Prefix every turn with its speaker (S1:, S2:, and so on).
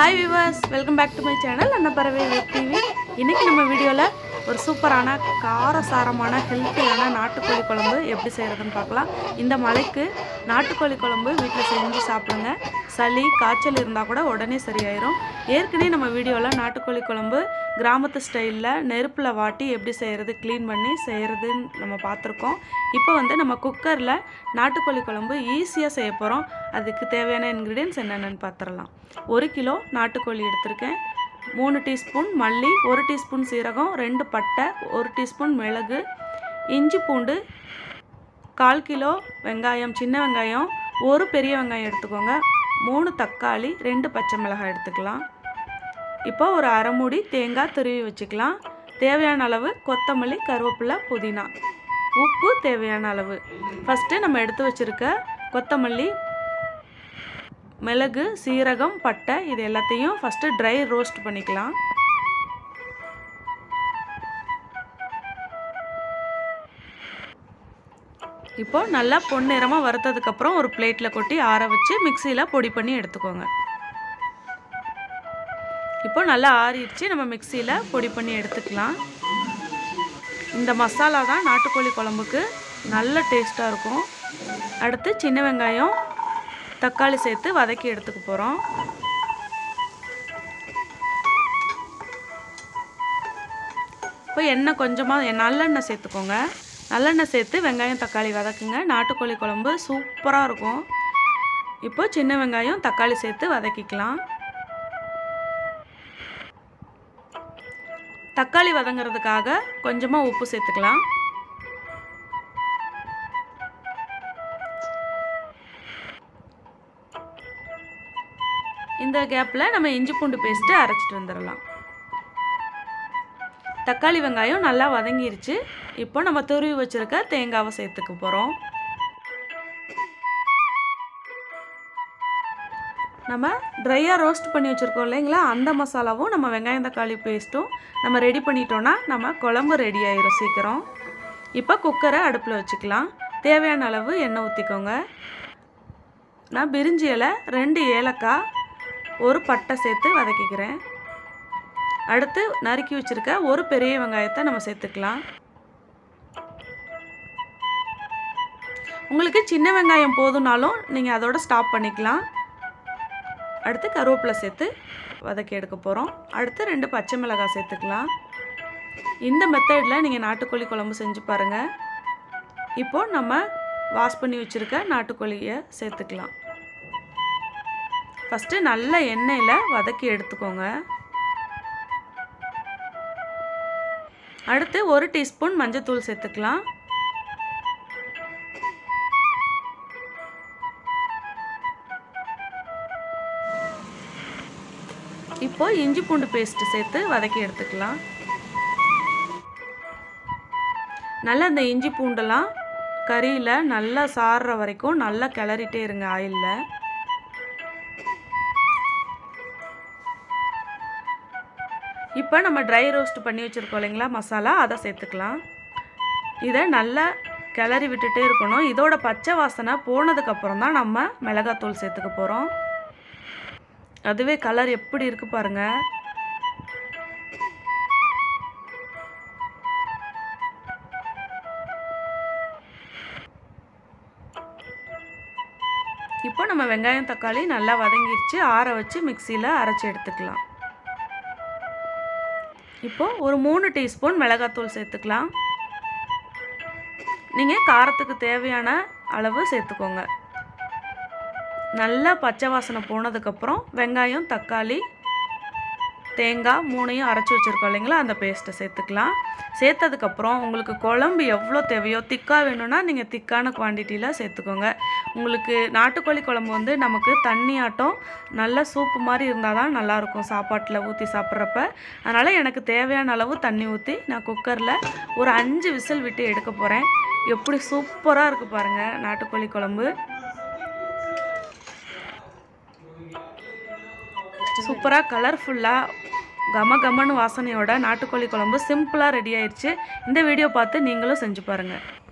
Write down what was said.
S1: hi viewers welcome back to my channel அண்ணா பறவை TV இன்றைக்கி நம்ம வீடியோவில் ஒரு சூப்பரான காரசாரமான ஹெல்த்தியான நாட்டுக்கோழி குழம்பு எப்படி செய்கிறதுன்னு பார்க்கலாம் இந்த மழைக்கு நாட்டுக்கோழி குழம்பு வீட்டில் செஞ்சு சாப்பிடுங்க சளி காய்ச்சல் இருந்தால் கூட உடனே சரியாயிரும் ஏற்கனவே நம்ம வீடியோவில் நாட்டுக்கோழி குழம்பு கிராமத்து ஸ்டைலில் நெருப்பில் வாட்டி எப்படி செய்கிறது க்ளீன் பண்ணி செய்கிறதுன்னு நம்ம பார்த்துருக்கோம் இப்போ வந்து நம்ம குக்கரில் நாட்டுக்கோழி குழம்பு ஈஸியாக செய்ய போகிறோம் அதுக்கு தேவையான இன்க்ரீடியன்ஸ் என்னென்னு பார்த்துடலாம் ஒரு கிலோ நாட்டுக்கோழி எடுத்திருக்கேன் மூணு டீஸ்பூன் மல்லி ஒரு டீஸ்பூன் சீரகம் ரெண்டு பட்டை ஒரு டீஸ்பூன் மிளகு இஞ்சி பூண்டு கால் கிலோ வெங்காயம் சின்ன வெங்காயம் ஒரு பெரிய வெங்காயம் எடுத்துக்கோங்க மூணு தக்காளி ரெண்டு பச்சை மிளகாய் எடுத்துக்கலாம் இப்போ ஒரு அரை மூடி தேங்காய் துருவி வச்சுக்கலாம் தேவையான அளவு கொத்தமல்லி கருவேப்பிலை புதினா உப்பு தேவையான அளவு ஃபஸ்ட்டு நம்ம எடுத்து வச்சுருக்க கொத்தமல்லி மிளகு சீரகம் பட்டை இது எல்லாத்தையும் ஃபஸ்ட்டு ட்ரை ரோஸ்ட் பண்ணிக்கலாம் இப்போ நல்லா பொன்னிறமாக வறுத்ததுக்கப்புறம் ஒரு பிளேட்டில் கொட்டி ஆற வச்சு மிக்சியில் பொடி பண்ணி எடுத்துக்கோங்க இப்போ நல்லா ஆறிடுச்சு நம்ம மிக்சியில் பொடி பண்ணி எடுத்துக்கலாம் இந்த மசாலா தான் நாட்டுக்கோழி குழம்புக்கு நல்ல டேஸ்ட்டாக இருக்கும் அடுத்து சின்ன வெங்காயம் தக்காளி சேர்த்து வதக்கி எடுத்துக்க போகிறோம் இப்போ எண்ணெய் கொஞ்சமாக நல்லெண்ணெய் சேர்த்துக்கோங்க நல்லெண்ணெய் சேர்த்து வெங்காயம் தக்காளி வதக்குங்க நாட்டுக்கோழி குழம்பு சூப்பராக இருக்கும் இப்போ சின்ன வெங்காயம் தக்காளி சேர்த்து வதக்கிக்கலாம் தக்காளி வதங்கிறதுக்காக கொஞ்சமாக உப்பு சேர்த்துக்கலாம் இந்த கேப்பில் நம்ம இஞ்சி பூண்டு பேஸ்ட்டு அரைச்சிட்டு வந்துடலாம் தக்காளி வெங்காயம் நல்லா வதங்கிருச்சு இப்போ நம்ம துருவி வச்சுருக்க தேங்காவை சேர்த்துக்க போகிறோம் நம்ம ட்ரையாக ரோஸ்ட் பண்ணி வச்சுருக்கோம் இல்லைங்களா அந்த மசாலாவும் நம்ம வெங்காயம் தக்காளி பேஸ்ட்டும் நம்ம ரெடி பண்ணிட்டோன்னா நம்ம குழம்பு ரெடி ஆயிரும் சீக்கிரம் இப்போ குக்கரை அடுப்பில் வச்சுக்கலாம் தேவையான அளவு எண்ணெய் ஊற்றிக்கோங்க நான் பிரிஞ்சி இலை ரெண்டு ஏலக்காய் ஒரு பட்டை சேர்த்து வதக்கிக்கிறேன் அடுத்து நறுக்கி வச்சுருக்க ஒரு பெரிய வெங்காயத்தை நம்ம சேர்த்துக்கலாம் உங்களுக்கு சின்ன வெங்காயம் போதுனாலும் நீங்கள் அதோட ஸ்டாப் பண்ணிக்கலாம் அடுத்து கருவேப்பிலை சேர்த்து வதக்கி எடுக்க போகிறோம் அடுத்து ரெண்டு பச்சை மிளகாய் சேர்த்துக்கலாம் இந்த மெத்தடில் நீங்கள் நாட்டுக்கோழி குழம்பு செஞ்சு பாருங்கள் இப்போது நம்ம வாஷ் பண்ணி வச்சுருக்க நாட்டுக்கோழியை சேர்த்துக்கலாம் ஃபஸ்ட்டு நல்ல எண்ணெயில் வதக்கி எடுத்துக்கோங்க அடுத்து ஒரு டீஸ்பூன் மஞ்சத்தூள் சேர்த்துக்கலாம் இப்போ இஞ்சி பூண்டு பேஸ்ட்டு சேர்த்து வதக்கி எடுத்துக்கலாம் நல்லா இந்த இஞ்சி பூண்டெல்லாம் கறியில் நல்லா சாறுற வரைக்கும் நல்லா கிளறிட்டே இருங்க ஆயிலில் இப்போ நம்ம ட்ரை ரோஸ்ட் பண்ணி வச்சுருக்கோம் இல்லைங்களா மசாலா அதை சேர்த்துக்கலாம் இதை நல்லா கிளறி விட்டுட்டே இருக்கணும் இதோட பச்சை வாசனை போனதுக்கப்புறம் தான் நம்ம மிளகாத்தூள் சேர்த்துக்க போகிறோம் அதுவே கலர் எப்படி இருக்கு பாருங்க இப்போ நம்ம வெங்காயம் தக்காளி நல்லா வதங்கிடுச்சு ஆற வச்சு மிக்சியில் அரைச்சி எடுத்துக்கலாம் இப்போது ஒரு மூணு டீஸ்பூன் மிளகாத்தூள் சேர்த்துக்கலாம் நீங்கள் காரத்துக்கு தேவையான அளவு சேர்த்துக்கோங்க நல்லா பச்சை வாசனை போனதுக்கப்புறம் வெங்காயம் தக்காளி தேங்காய் மூணையும் அரைச்சி வச்சுருக்கோம் இல்லைங்களா அந்த பேஸ்ட்டை சேர்த்துக்கலாம் சேர்த்ததுக்கப்புறம் உங்களுக்கு குழம்பு எவ்வளோ தேவையோ திக்காக வேணும்னா நீங்கள் திக்கான குவான்டிட்டியில் சேர்த்துக்கோங்க உங்களுக்கு நாட்டுக்கோழி குழம்பு வந்து நமக்கு தண்ணி ஆட்டம் நல்ல சூப்பு மாதிரி இருந்தால் தான் நல்லாயிருக்கும் சாப்பாட்டில் ஊற்றி சாப்பிட்றப்ப அதனால் எனக்கு தேவையான அளவு தண்ணி ஊற்றி நான் குக்கரில் ஒரு அஞ்சு விசில் விட்டு எடுக்க போகிறேன் எப்படி சூப்பராக இருக்குது பாருங்கள் நாட்டுக்கோழி குழம்பு சூப்பராக கலர்ஃபுல்லாக கம கமன்னு வாசனையோட நாட்டுக்கோழி குழம்பு சிம்பிளாக ரெடி ஆயிடுச்சு இந்த வீடியோ பார்த்து நீங்களும் செஞ்சு பாருங்கள்